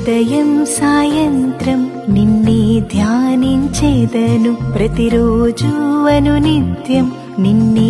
ఉదయం సాయంత్రం నిన్నే ధ్యానించేదను ప్రతిరోజు అను నిత్యం నిన్నే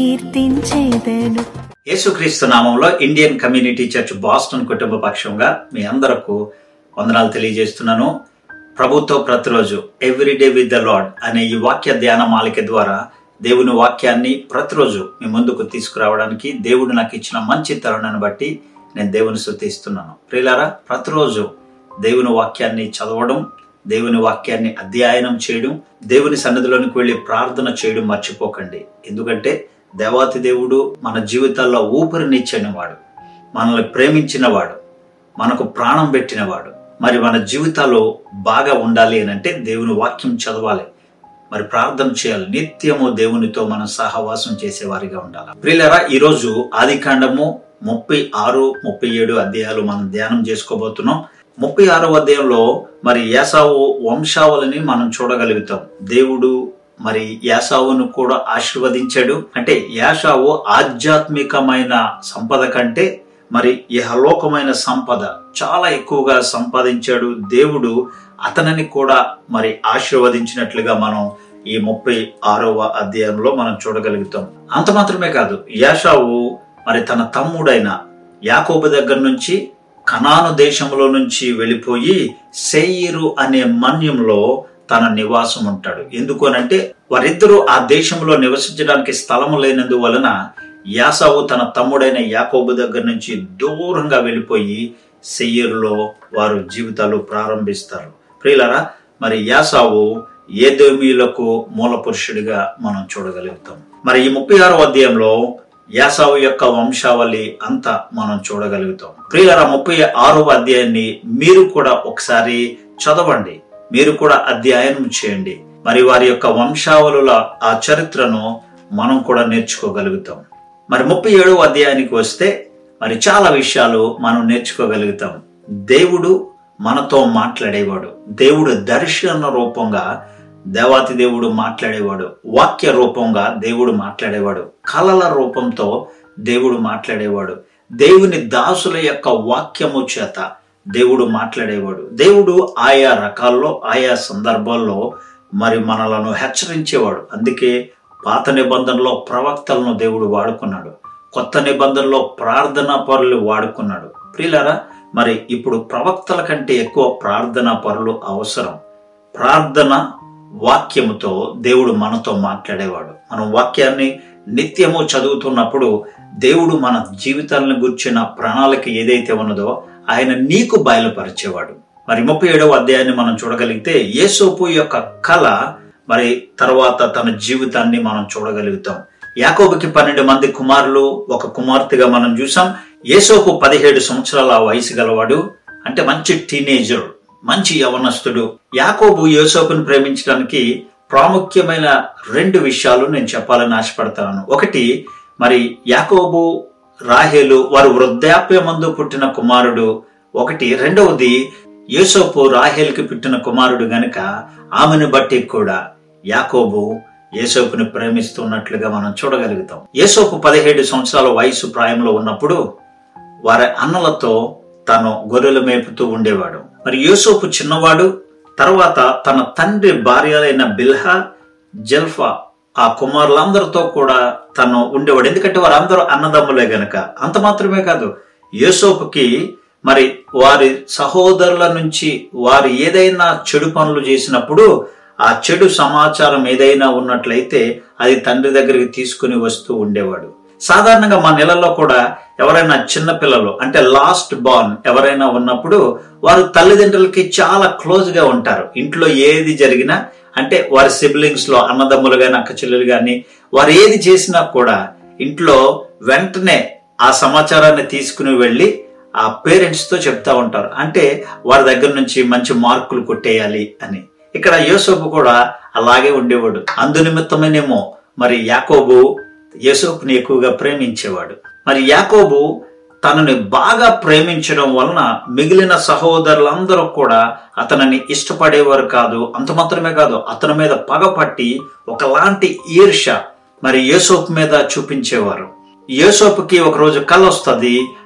కీర్తించేదను యేసుక్రీస్తు నామంలో ఇండియన్ కమ్యూనిటీ చర్చ్ బాస్టన్ కుటుంబ పక్షంగా మీ అందరకు వందనాలు తెలియజేస్తున్నాను ప్రభుతో ప్రతిరోజు ఎవ్రీడే విత్ ద లాడ్ అనే ఈ వాక్య ధ్యాన మాలిక ద్వారా దేవుని వాక్యాన్ని ప్రతిరోజు మీ ముందుకు తీసుకురావడానికి దేవుడు నాకు ఇచ్చిన మంచి తరుణాన్ని బట్టి నేను దేవుని స్థుతిస్తున్నాను ప్రియులారా ప్రతిరోజు దేవుని వాక్యాన్ని చదవడం దేవుని వాక్యాన్ని అధ్యయనం చేయడం దేవుని సన్నిధిలోనికి వెళ్ళి ప్రార్థన చేయడం మర్చిపోకండి ఎందుకంటే దేవాతి దేవుడు మన జీవితాల్లో ఊపిరినిచ్చని వాడు మనల్ని ప్రేమించినవాడు మనకు ప్రాణం పెట్టినవాడు మరి మన జీవితాలు బాగా ఉండాలి అని అంటే దేవుని వాక్యం చదవాలి మరి ప్రార్థన చేయాలి నిత్యము దేవునితో మనం సహవాసం చేసేవారిగా ఉండాలి ప్రియులరా ఈరోజు ఆది కాండము ముప్పై ఆరు ముప్పై ఏడు అధ్యాయాలు మనం ధ్యానం చేసుకోబోతున్నాం ముప్పై ఆరో అధ్యాయంలో మరి యాసావు వంశావళిని మనం చూడగలుగుతాం దేవుడు మరి యాసావును కూడా ఆశీర్వదించాడు అంటే యాసావు ఆధ్యాత్మికమైన సంపద కంటే మరి ఇహలోకమైన సంపద చాలా ఎక్కువగా సంపాదించాడు దేవుడు అతనిని కూడా మరి ఆశీర్వదించినట్లుగా మనం ఈ ముప్పై ఆరవ అధ్యాయంలో మనం చూడగలుగుతాం అంత మాత్రమే కాదు యాషావు మరి తన తమ్ముడైన యాకోబు దగ్గర నుంచి కనాను దేశంలో నుంచి వెళ్ళిపోయి సెయిరు అనే మన్యంలో తన నివాసం ఉంటాడు ఎందుకు అనంటే వారిద్దరూ ఆ దేశంలో నివసించడానికి స్థలం లేనందువలన యాసావు తన తమ్ముడైన యాకోబు దగ్గర నుంచి దూరంగా వెళ్ళిపోయి సెయ్యరులో వారు జీవితాలు ప్రారంభిస్తారు ప్రియులరా మరి యాసావు ఏదేమీలకు మూల పురుషుడిగా మనం చూడగలుగుతాం మరి ఈ ముప్పై ఆరో అధ్యాయంలో యాసావు యొక్క వంశావళి అంతా మనం చూడగలుగుతాం ప్రియులరా ముప్పై ఆరవ అధ్యాయాన్ని మీరు కూడా ఒకసారి చదవండి మీరు కూడా అధ్యయనం చేయండి మరి వారి యొక్క వంశావళుల ఆ చరిత్రను మనం కూడా నేర్చుకోగలుగుతాం మరి ముప్పై ఏడవ అధ్యాయానికి వస్తే మరి చాలా విషయాలు మనం నేర్చుకోగలుగుతాం దేవుడు మనతో మాట్లాడేవాడు దేవుడు దర్శన రూపంగా దేవాతి దేవుడు మాట్లాడేవాడు వాక్య రూపంగా దేవుడు మాట్లాడేవాడు కళల రూపంతో దేవుడు మాట్లాడేవాడు దేవుని దాసుల యొక్క వాక్యము చేత దేవుడు మాట్లాడేవాడు దేవుడు ఆయా రకాల్లో ఆయా సందర్భాల్లో మరి మనలను హెచ్చరించేవాడు అందుకే పాత నిబంధనలో ప్రవక్తలను దేవుడు వాడుకున్నాడు కొత్త నిబంధనలో ప్రార్థనా పరులు వాడుకున్నాడు ప్రియులరా మరి ఇప్పుడు ప్రవక్తల కంటే ఎక్కువ ప్రార్థనా పరులు అవసరం ప్రార్థన వాక్యముతో దేవుడు మనతో మాట్లాడేవాడు మనం వాక్యాన్ని నిత్యము చదువుతున్నప్పుడు దేవుడు మన జీవితాలను గుర్చిన ప్రణాళిక ఏదైతే ఉన్నదో ఆయన నీకు బయలుపరిచేవాడు మరి ముప్పై ఏడవ అధ్యాయాన్ని మనం చూడగలిగితే యేసోపు యొక్క కళ మరి తర్వాత తన జీవితాన్ని మనం చూడగలుగుతాం యాకోబుకి పన్నెండు మంది కుమారులు ఒక కుమార్తెగా మనం చూసాం యేసోపు పదిహేడు సంవత్సరాల వయసు గలవాడు అంటే మంచి టీనేజర్ మంచి యవనస్తుడు యాకోబు యోసోపును ప్రేమించడానికి ప్రాముఖ్యమైన రెండు విషయాలు నేను చెప్పాలని ఆశపడతాను ఒకటి మరి యాకోబు రాహేలు వారు వృద్ధాప్యమందు పుట్టిన కుమారుడు ఒకటి రెండవది యోసోపు రాహేల్కి పుట్టిన కుమారుడు గనుక ఆమెను బట్టి కూడా యాకోబు యేసోపుని ప్రేమిస్తున్నట్లుగా మనం చూడగలుగుతాం యేసోపు పదిహేడు సంవత్సరాల వయసు ప్రాయంలో ఉన్నప్పుడు వారి అన్నలతో తను గొర్రెలు మేపుతూ ఉండేవాడు మరి యోసోపు చిన్నవాడు తర్వాత తన తండ్రి భార్యలైన బిల్హా జల్ఫా ఆ కుమారులందరితో కూడా తను ఉండేవాడు ఎందుకంటే వారందరూ అన్నదమ్ములే గనక అంత మాత్రమే కాదు యోసోపుకి మరి వారి సహోదరుల నుంచి వారు ఏదైనా చెడు పనులు చేసినప్పుడు ఆ చెడు సమాచారం ఏదైనా ఉన్నట్లయితే అది తండ్రి దగ్గరికి తీసుకుని వస్తూ ఉండేవాడు సాధారణంగా మా నెలల్లో కూడా ఎవరైనా చిన్న పిల్లలు అంటే లాస్ట్ బార్న్ ఎవరైనా ఉన్నప్పుడు వారు తల్లిదండ్రులకి చాలా క్లోజ్ గా ఉంటారు ఇంట్లో ఏది జరిగినా అంటే వారి సిబ్లింగ్స్ లో అన్నదమ్ములు గాని అక్క చెల్లెలు గాని వారు ఏది చేసినా కూడా ఇంట్లో వెంటనే ఆ సమాచారాన్ని తీసుకుని వెళ్ళి ఆ పేరెంట్స్ తో చెప్తా ఉంటారు అంటే వారి దగ్గర నుంచి మంచి మార్కులు కొట్టేయాలి అని ఇక్కడ యోసోపు కూడా అలాగే ఉండేవాడు అందునిమిత్తమేనేమో మరి యాకోబు యోసోపుని ఎక్కువగా ప్రేమించేవాడు మరి యాకోబు తనని బాగా ప్రేమించడం వలన మిగిలిన సహోదరులందరూ కూడా అతనిని ఇష్టపడేవారు కాదు అంత మాత్రమే కాదు అతని మీద పగపట్టి ఒకలాంటి ఈర్ష మరి యేసోపు మీద చూపించేవారు యేసోపుకి ఒకరోజు కళ వస్తుంది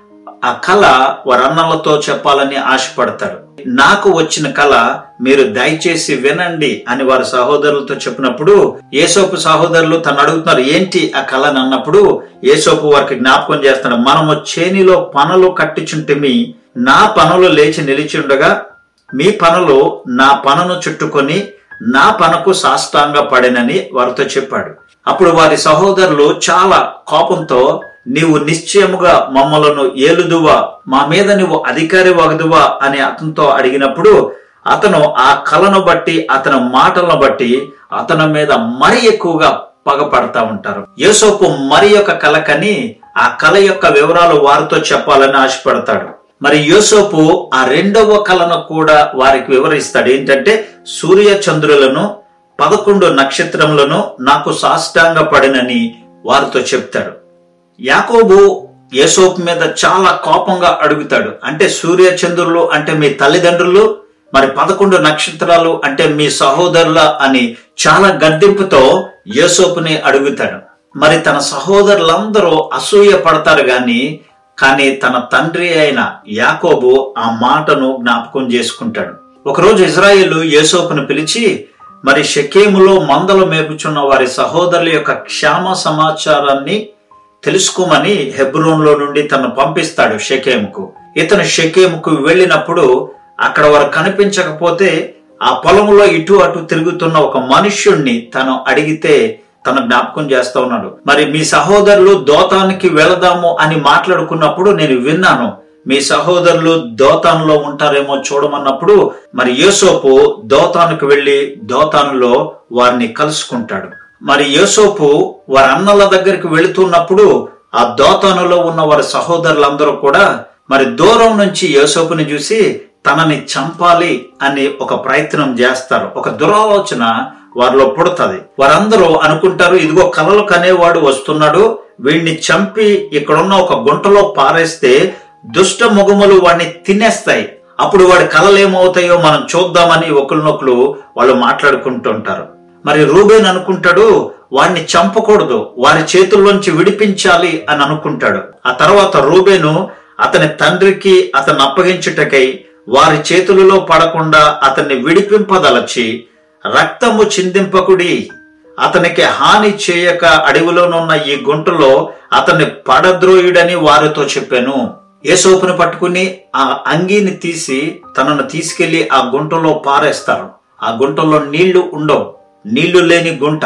ఆ కళ వారి అన్నలతో చెప్పాలని ఆశపడతాడు నాకు వచ్చిన కళ మీరు దయచేసి వినండి అని వారి సహోదరులతో చెప్పినప్పుడు ఏసోపు సహోదరులు తను అడుగుతున్నారు ఏంటి ఆ కళ అని అన్నప్పుడు ఏసోపు వారికి జ్ఞాపకం చేస్తాడు మనము చేనిలో పనులు కట్టిచుంటిమి నా పనులు లేచి నిలిచి ఉండగా మీ పనులు నా పనును చుట్టుకొని నా పనకు సాష్టాంగ పడినని వారితో చెప్పాడు అప్పుడు వారి సహోదరులు చాలా కోపంతో నీవు నిశ్చయముగా మమ్మలను ఏలుదువా మా మీద నువ్వు అధికారి వగదువా అని అతనితో అడిగినప్పుడు అతను ఆ కళను బట్టి అతని మాటలను బట్టి అతని మీద మరి ఎక్కువగా పగపడతా ఉంటారు యేసోపు మరి యొక్క కళ కని ఆ కళ యొక్క వివరాలు వారితో చెప్పాలని ఆశపడతాడు మరి యోసోపు ఆ రెండవ కళను కూడా వారికి వివరిస్తాడు ఏంటంటే సూర్య చంద్రులను పదకొండు నక్షత్రములను నాకు సాష్టాంగ పడినని వారితో చెప్తాడు యాకోబు యేసోపు మీద చాలా కోపంగా అడుగుతాడు అంటే సూర్య చంద్రులు అంటే మీ తల్లిదండ్రులు మరి పదకొండు నక్షత్రాలు అంటే మీ సహోదరుల అని చాలా గద్దెంపుతో యేసోపుని అడుగుతాడు మరి తన సహోదరులందరూ అసూయ పడతారు గాని కానీ తన తండ్రి అయిన యాకోబు ఆ మాటను జ్ఞాపకం చేసుకుంటాడు ఒకరోజు ఇజ్రాయేలు యేసోపును పిలిచి మరి షకేములో మందలు మేపుచున్న వారి సహోదరుల యొక్క క్షేమ సమాచారాన్ని తెలుసుకోమని హెబ్రోన్లో నుండి తను పంపిస్తాడు షకేముకు ఇతను షకేముకు వెళ్ళినప్పుడు అక్కడ వారు కనిపించకపోతే ఆ పొలంలో ఇటు అటు తిరుగుతున్న ఒక మనుష్యుణ్ణి తను అడిగితే తన జ్ఞాపకం చేస్తా ఉన్నాడు మరి మీ సహోదరులు దోతానికి వెళదాము అని మాట్లాడుకున్నప్పుడు నేను విన్నాను మీ సహోదరులు దోతానులో ఉంటారేమో చూడమన్నప్పుడు మరి యోసోపు దోతానుకు వెళ్లి దోతానులో వారిని కలుసుకుంటాడు మరి యోసోపు వారి అన్నల దగ్గరికి వెళుతున్నప్పుడు ఆ దోతానులో ఉన్న వారి సహోదరులందరూ కూడా మరి దూరం నుంచి యోసోపుని చూసి తనని చంపాలి అని ఒక ప్రయత్నం చేస్తారు ఒక దురాలోచన వారిలో పుడుతుంది వారందరూ అనుకుంటారు ఇదిగో కలలు కనేవాడు వస్తున్నాడు వీడిని చంపి ఇక్కడున్న ఒక గుంటలో పారేస్తే దుష్ట ముఖములు వాడిని తినేస్తాయి అప్పుడు వాడి కలలు ఏమవుతాయో మనం చూద్దామని ఒకరినొకరు వాళ్ళు మాట్లాడుకుంటుంటారు మరి రూబేన్ అనుకుంటాడు వాడిని చంపకూడదు వారి చేతుల్లోంచి విడిపించాలి అని అనుకుంటాడు ఆ తర్వాత రూబేను అతని తండ్రికి అతను అప్పగించుటకై వారి చేతులలో పడకుండా అతన్ని విడిపింపదలచి రక్తము చిందింపకుడి అతనికి హాని చేయక అడవిలోనున్న ఈ గుంటలో అతన్ని పడద్రోయుడని వారితో చెప్పాను ఏసోపుని పట్టుకుని ఆ అంగీని తీసి తనను తీసుకెళ్లి ఆ గుంటలో పారేస్తారు ఆ గుంటలో నీళ్లు ఉండవు నీళ్లు లేని గుంట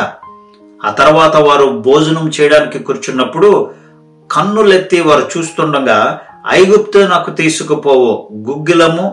ఆ తర్వాత వారు భోజనం చేయడానికి కూర్చున్నప్పుడు కన్నులెత్తి వారు చూస్తుండగా ఐగుప్తు నాకు తీసుకుపోవు గుగ్గిలము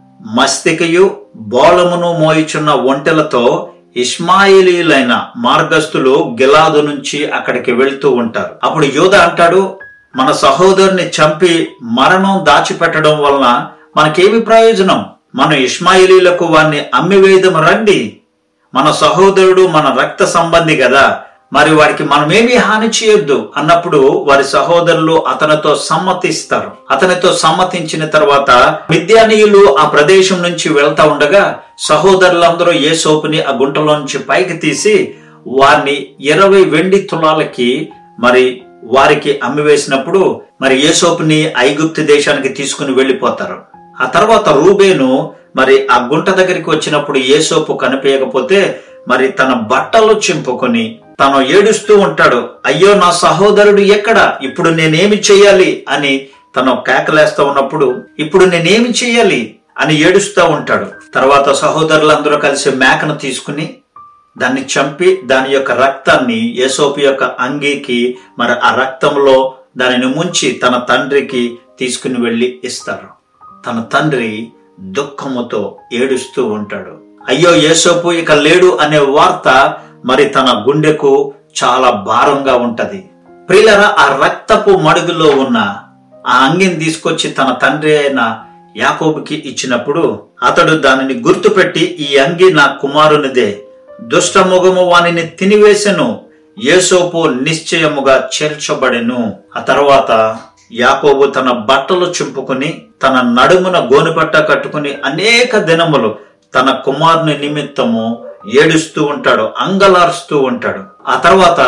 మస్తికయు బోళమును మోయిచున్న ఒంటెలతో ఇస్మాయిలీలైన మార్గస్థులు గిలాదు నుంచి అక్కడికి వెళ్తూ ఉంటారు అప్పుడు యోధ అంటాడు మన సహోదరుని చంపి మరణం దాచిపెట్టడం వలన మనకేమి ప్రయోజనం మన ఇస్మాయిలీలకు వారిని అమ్మివేయదం రండి మన సహోదరుడు మన రక్త సంబంధి కదా మరి వారికి మనమేమీ హాని చేయొద్దు అన్నప్పుడు వారి సహోదరులు అతనితో సమ్మతిస్తారు అతనితో సమ్మతించిన తర్వాత విద్యానీయులు ఆ ప్రదేశం నుంచి వెళ్తా ఉండగా సహోదరులందరూ ఏ సోపుని ఆ గుంటలో నుంచి పైకి తీసి వారిని ఇరవై వెండి తులాలకి మరి వారికి అమ్మివేసినప్పుడు మరి ఏ సోపుని ఐగుప్తు దేశానికి తీసుకుని వెళ్లిపోతారు ఆ తర్వాత రూబేను మరి ఆ గుంట దగ్గరికి వచ్చినప్పుడు ఏసోపు కనిపించకపోతే మరి తన బట్టలు చింపుకొని తను ఏడుస్తూ ఉంటాడు అయ్యో నా సహోదరుడు ఎక్కడ ఇప్పుడు నేనేమి చెయ్యాలి అని తను కేకలేస్తా ఉన్నప్పుడు ఇప్పుడు నేనేమి చెయ్యాలి అని ఏడుస్తూ ఉంటాడు తర్వాత సహోదరులందరూ కలిసి మేకను తీసుకుని దాన్ని చంపి దాని యొక్క రక్తాన్ని యేసోపు యొక్క అంగీకి మరి ఆ రక్తంలో దానిని ముంచి తన తండ్రికి తీసుకుని వెళ్ళి ఇస్తారు తన తండ్రి దుఃఖముతో ఏడుస్తూ ఉంటాడు అయ్యో యేసోపు ఇక లేడు అనే వార్త మరి తన గుండెకు చాలా భారంగా ఉంటది ప్రియులరా ఆ రక్తపు మడుగులో ఉన్న ఆ అంగిని తీసుకొచ్చి తన తండ్రి అయిన యాకోబుకి ఇచ్చినప్పుడు అతడు దానిని గుర్తుపెట్టి ఈ అంగి నా కుమారునిదే దుష్టముఖము వానిని తినివేసెను యేసోపు నిశ్చయముగా చేర్చబడెను ఆ తర్వాత యాకోబు తన బట్టలు చింపుకుని తన నడుమున గోనుపట్ట కట్టుకుని అనేక దినములు తన కుమారుని నిమిత్తము ఏడుస్తూ ఉంటాడు అంగలారుస్తూ ఉంటాడు ఆ తర్వాత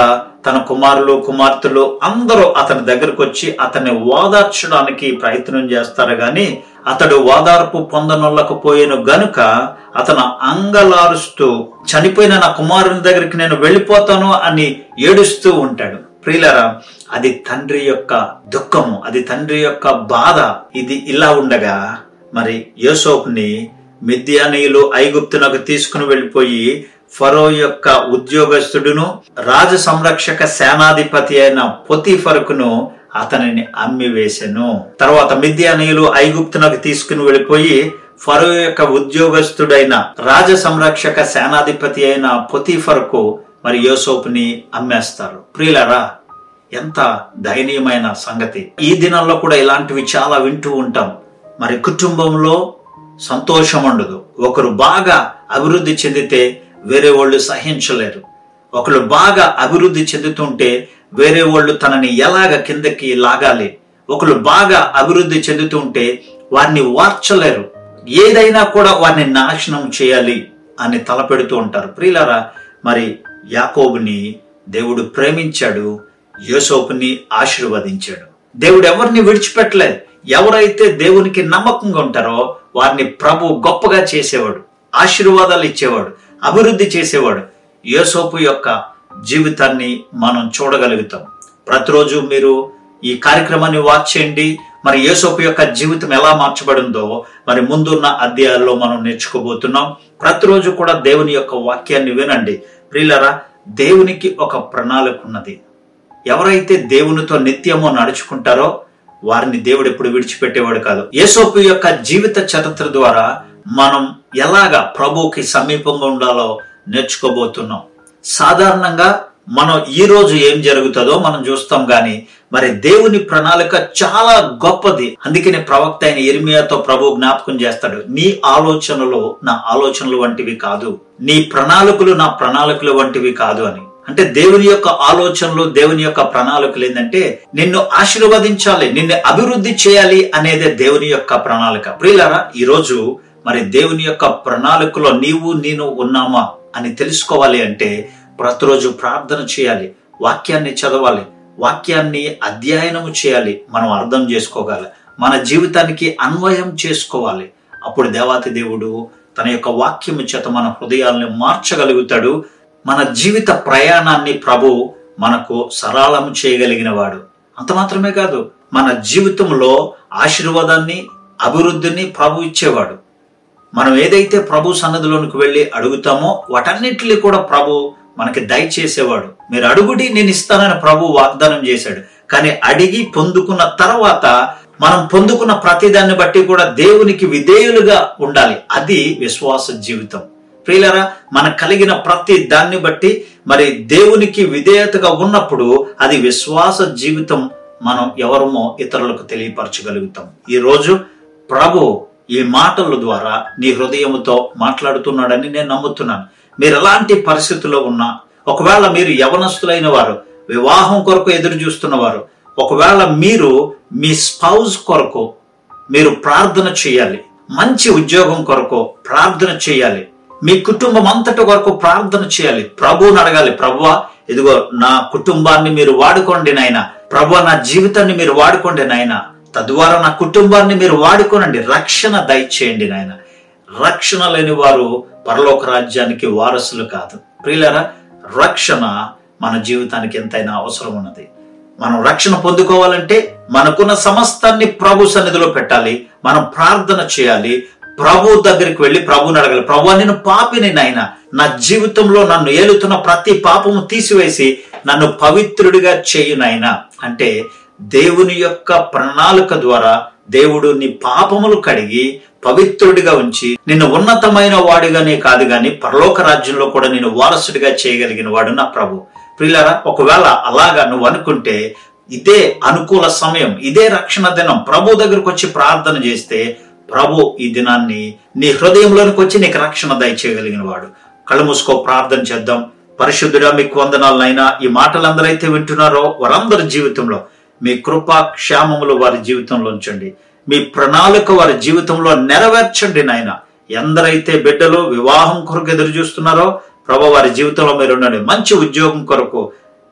తన కుమారులు కుమార్తెలు అందరూ అతని దగ్గరకు వచ్చి అతన్ని ఓదార్చడానికి ప్రయత్నం చేస్తారు గాని అతడు ఓదార్పు పొందనొల్లకపోయిన గనుక అతను అంగలారుస్తూ చనిపోయిన నా కుమారుని దగ్గరికి నేను వెళ్ళిపోతాను అని ఏడుస్తూ ఉంటాడు ప్రియులరా అది తండ్రి యొక్క దుఃఖము అది తండ్రి యొక్క బాధ ఇది ఇలా ఉండగా మరి యోసోపుని మిద్యానీయులు ఐగుప్తునకు తీసుకుని వెళ్ళిపోయి ఫరో యొక్క ఉద్యోగస్తుడును రాజ సంరక్షక సేనాధిపతి అయిన పొతిఫరుకును అతనిని అమ్మివేశెను తర్వాత మిద్యానీయులు ఐగుప్తునకు తీసుకుని వెళ్ళిపోయి ఫరో యొక్క ఉద్యోగస్తుడైన రాజ సంరక్షక సేనాధిపతి అయిన పొతిఫరుకు మరి యోసోపుని అమ్మేస్తారు ప్రియులరా ఎంత దయనీయమైన సంగతి ఈ దినాల్లో కూడా ఇలాంటివి చాలా వింటూ ఉంటాం మరి కుటుంబంలో సంతోషం ఉండదు ఒకరు బాగా అభివృద్ధి చెందితే వేరే వాళ్ళు సహించలేరు ఒకరు బాగా అభివృద్ధి చెందుతుంటే వేరే వాళ్ళు తనని ఎలాగ కిందకి లాగాలి ఒకరు బాగా అభివృద్ధి చెందుతుంటే వారిని వార్చలేరు ఏదైనా కూడా వారిని నాశనం చేయాలి అని తలపెడుతూ ఉంటారు ప్రియులారా మరి యాకోబుని దేవుడు ప్రేమించాడు యోసోపుని ఆశీర్వదించాడు దేవుడు ఎవరిని విడిచిపెట్టలేదు ఎవరైతే దేవునికి నమ్మకంగా ఉంటారో వారిని ప్రభు గొప్పగా చేసేవాడు ఆశీర్వాదాలు ఇచ్చేవాడు అభివృద్ధి చేసేవాడు యోసోపు యొక్క జీవితాన్ని మనం చూడగలుగుతాం ప్రతిరోజు మీరు ఈ కార్యక్రమాన్ని వాచ్ చేయండి మరి యేసోపు యొక్క జీవితం ఎలా మార్చబడిందో మరి ముందున్న అధ్యాయాల్లో మనం నేర్చుకోబోతున్నాం ప్రతిరోజు కూడా దేవుని యొక్క వాక్యాన్ని వినండి ప్రియులరా దేవునికి ఒక ప్రణాళిక ఉన్నది ఎవరైతే దేవునితో నిత్యము నడుచుకుంటారో వారిని దేవుడు ఎప్పుడు విడిచిపెట్టేవాడు కాదు యేసోపు యొక్క జీవిత చరిత్ర ద్వారా మనం ఎలాగా ప్రభువుకి సమీపంగా ఉండాలో నేర్చుకోబోతున్నాం సాధారణంగా మనం ఈ రోజు ఏం జరుగుతుందో మనం చూస్తాం గాని మరి దేవుని ప్రణాళిక చాలా గొప్పది అందుకనే ప్రవక్త అయిన ఇర్మియాతో ప్రభు జ్ఞాపకం చేస్తాడు నీ ఆలోచనలు నా ఆలోచనలు వంటివి కాదు నీ ప్రణాళికలు నా ప్రణాళికలు వంటివి కాదు అని అంటే దేవుని యొక్క ఆలోచనలు దేవుని యొక్క ప్రణాళికలు ఏంటంటే నిన్ను ఆశీర్వదించాలి నిన్ను అభివృద్ధి చేయాలి అనేదే దేవుని యొక్క ప్రణాళిక ప్రియులారా ఈ రోజు మరి దేవుని యొక్క ప్రణాళికలో నీవు నేను ఉన్నామా అని తెలుసుకోవాలి అంటే ప్రతిరోజు ప్రార్థన చేయాలి వాక్యాన్ని చదవాలి వాక్యాన్ని అధ్యయనము చేయాలి మనం అర్థం చేసుకోగల మన జీవితానికి అన్వయం చేసుకోవాలి అప్పుడు దేవాతి దేవుడు తన యొక్క వాక్యము చేత మన హృదయాల్ని మార్చగలుగుతాడు మన జీవిత ప్రయాణాన్ని ప్రభు మనకు సరళం చేయగలిగిన వాడు అంత మాత్రమే కాదు మన జీవితంలో ఆశీర్వాదాన్ని అభివృద్ధిని ప్రభు ఇచ్చేవాడు మనం ఏదైతే ప్రభు సన్నదిలోనికి వెళ్ళి అడుగుతామో వాటన్నిటిని కూడా ప్రభు మనకి దయచేసేవాడు మీరు అడుగుడి నేను ఇస్తానని ప్రభు వాగ్దానం చేశాడు కానీ అడిగి పొందుకున్న తర్వాత మనం పొందుకున్న ప్రతిదాన్ని బట్టి కూడా దేవునికి విధేయులుగా ఉండాలి అది విశ్వాస జీవితం ప్రియులరా మనకు కలిగిన ప్రతి దాన్ని బట్టి మరి దేవునికి విధేయతగా ఉన్నప్పుడు అది విశ్వాస జీవితం మనం ఎవరమో ఇతరులకు తెలియపరచగలుగుతాం ఈ రోజు ప్రభు ఈ మాటల ద్వారా నీ హృదయముతో మాట్లాడుతున్నాడని నేను నమ్ముతున్నాను మీరు ఎలాంటి పరిస్థితుల్లో ఉన్నా ఒకవేళ మీరు యవనస్తులైన వారు వివాహం కొరకు ఎదురు చూస్తున్నవారు ఒకవేళ మీరు మీ స్పౌజ్ కొరకు మీరు ప్రార్థన చేయాలి మంచి ఉద్యోగం కొరకు ప్రార్థన చేయాలి మీ కుటుంబం అంతటి వరకు ప్రార్థన చేయాలి ప్రభువుని అడగాలి ప్రభువా ఇదిగో నా కుటుంబాన్ని మీరు వాడుకోండి నాయన ప్రభు నా జీవితాన్ని మీరు వాడుకోండి నాయన తద్వారా నా కుటుంబాన్ని మీరు వాడుకోనండి రక్షణ దయచేయండి నాయన రక్షణ లేని వారు పరలోక రాజ్యానికి వారసులు కాదు ప్రియులరా రక్షణ మన జీవితానికి ఎంతైనా అవసరం ఉన్నది మనం రక్షణ పొందుకోవాలంటే మనకున్న సమస్తాన్ని ప్రభు సన్నిధిలో పెట్టాలి మనం ప్రార్థన చేయాలి ప్రభు దగ్గరికి వెళ్ళి ప్రభుని అడగాలి ప్రభు నేను పాపిని నాయన నా జీవితంలో నన్ను ఏలుతున్న ప్రతి పాపము తీసివేసి నన్ను పవిత్రుడిగా చేయు నాయన అంటే దేవుని యొక్క ప్రణాళిక ద్వారా దేవుడు నీ పాపములు కడిగి పవిత్రుడిగా ఉంచి నిన్ను ఉన్నతమైన వాడిగానే కాదు గాని పరలోక రాజ్యంలో కూడా నేను వారసుడిగా చేయగలిగిన వాడు నా ప్రభు ప్రియులారా ఒకవేళ అలాగా నువ్వు అనుకుంటే ఇదే అనుకూల సమయం ఇదే రక్షణ దినం ప్రభు దగ్గరకు వచ్చి ప్రార్థన చేస్తే ప్రభు ఈ దినాన్ని నీ హృదయంలోనికి వచ్చి నీకు రక్షణ దయచేయగలిగిన వాడు కళ్ళు మూసుకో ప్రార్థన చేద్దాం పరిశుద్ధుడా మీకు వందనాలనైనా ఈ మాటలందరైతే వింటున్నారో వారందరి జీవితంలో మీ కృపా క్షేమములు వారి జీవితంలో ఉంచండి మీ ప్రణాళిక వారి జీవితంలో నెరవేర్చండి నాయన ఎందరైతే బిడ్డలు వివాహం కొరకు ఎదురు చూస్తున్నారో ప్రభు వారి జీవితంలో మీరు ఉండండి మంచి ఉద్యోగం కొరకు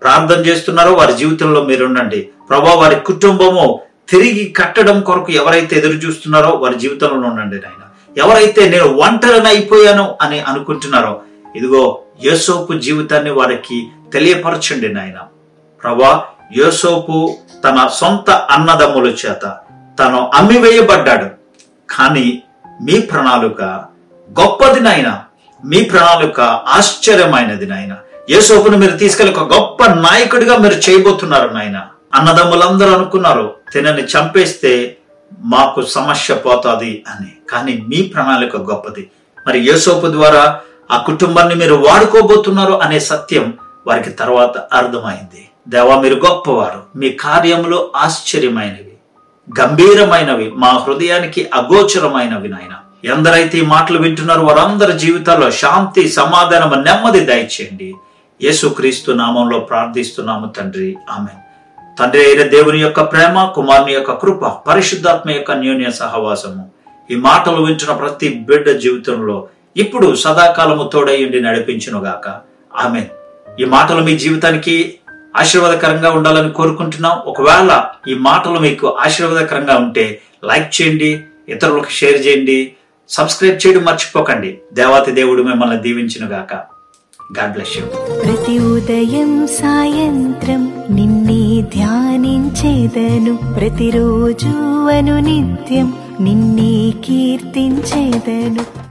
ప్రార్థన చేస్తున్నారో వారి జీవితంలో మీరు ఉండండి ప్రభా వారి కుటుంబము తిరిగి కట్టడం కొరకు ఎవరైతే ఎదురు చూస్తున్నారో వారి జీవితంలో ఉండండి నాయన ఎవరైతే నేను ఒంటరిని అయిపోయాను అని అనుకుంటున్నారో ఇదిగో యోసోపు జీవితాన్ని వారికి తెలియపరచండి నాయన ప్రభా యోసోపు తన సొంత అన్నదమ్ముల చేత తను అమ్మివేయబడ్డాడు కానీ మీ ప్రణాళిక గొప్పది నాయన మీ ప్రణాళిక ఆశ్చర్యమైనది నాయన యేసోపును మీరు తీసుకెళ్లి ఒక గొప్ప నాయకుడిగా మీరు చేయబోతున్నారు నాయన అన్నదమ్ములందరూ అనుకున్నారు తినని చంపేస్తే మాకు సమస్య పోతాది అని కానీ మీ ప్రణాళిక గొప్పది మరి యేసోపు ద్వారా ఆ కుటుంబాన్ని మీరు వాడుకోబోతున్నారు అనే సత్యం వారికి తర్వాత అర్థమైంది దేవా మీరు గొప్పవారు మీ కార్యములు ఆశ్చర్యమైనవి గంభీరమైనవి మా హృదయానికి అగోచరమైనవి నాయన ఎందరైతే ఈ మాటలు వింటున్నారో వారందరి జీవితాల్లో శాంతి సమాధానం నెమ్మది దయచేయండి యేసుక్రీస్తు నామంలో ప్రార్థిస్తున్నాము తండ్రి ఆమె తండ్రి అయిన దేవుని యొక్క ప్రేమ కుమారుని యొక్క కృప పరిశుద్ధాత్మ యొక్క న్యూన్య సహవాసము ఈ మాటలు వింటున్న ప్రతి బిడ్డ జీవితంలో ఇప్పుడు సదాకాలము తోడయ్యండి నడిపించునుగాక ఆమె ఈ మాటలు మీ జీవితానికి ఆశీర్వాదకరంగా ఉండాలని కోరుకుంటున్నాం ఒకవేళ ఈ మాటలు మీకు ఆశీర్వాదకరంగా ఉంటే లైక్ చేయండి ఇతరులకు షేర్ చేయండి సబ్స్క్రైబ్ చేయడం మర్చిపోకండి దేవాతి దేవుడు మిమ్మల్ని దీవించునుగాక గాడ్ బ్లెస్ యూ ప్రతి ఉదయం సాయంత్రం నిన్నే ధ్యానించేదను ప్రతిరోజు అను నిత్యం నిన్నే కీర్తించేదను